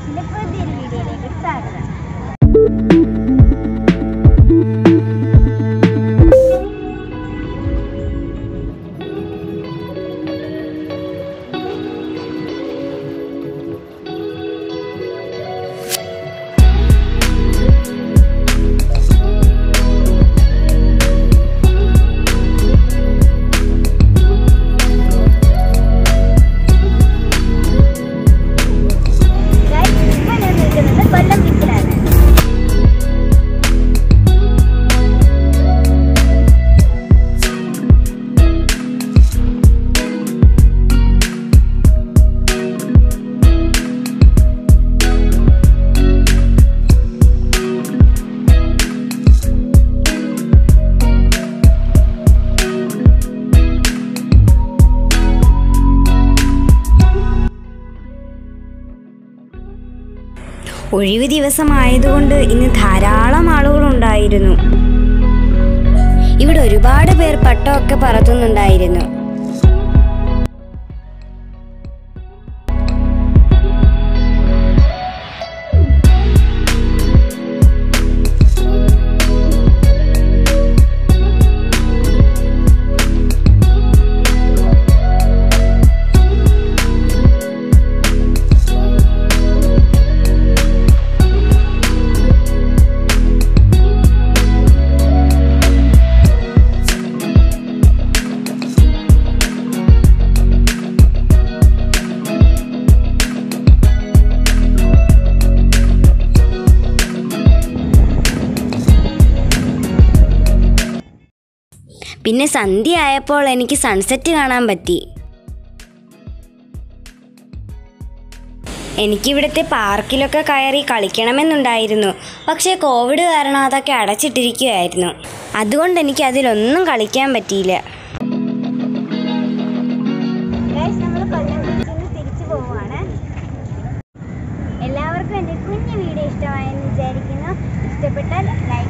ബ്ലോഗ്സിന്റെ പുതിയൊരു വീഡിയോയിലേക്ക് സ്വാഗതം Guys, ഇപ്പൊ ഞാൻ നിൽക്കുന്നത് കൊല്ലം ബീച്ചിലാണ് ഒഴിവ് ദിവസമായതുകൊണ്ട് ഇന്ന് ധാരാളം ആളുകളുണ്ടായിരുന്നു ഇവിടെ ഒരുപാട് പേർ പട്ടമൊക്കെ പറത്തുന്നുണ്ടായിരുന്നു പിന്നെ സന്ധ്യ ആയപ്പോൾ എനിക്ക് സൺസെറ്റ് കാണാൻ പറ്റി എനിക്കിവിടുത്തെ പാർക്കിലൊക്കെ കയറി കളിക്കണമെന്നുണ്ടായിരുന്നു പക്ഷേ കോവിഡ് കാരണം അതൊക്കെ അടച്ചിട്ടിരിക്കുകയായിരുന്നു അതുകൊണ്ട് എനിക്ക് അതിലൊന്നും കളിക്കാൻ പറ്റിയില്ല ഗൈസ് നമ്മൾ കൊല്ലം ബീച്ചിൽ നിന്ന് തിരിച്ചു പോവുകയാണ് എല്ലാവർക്കും എൻ്റെ കുഞ്ഞു വീഡിയോ ഇഷ്ടമായെന്ന് വിചാരിക്കുന്നു ഇഷ്ടപ്പെട്ടാൽ ലൈക്ക്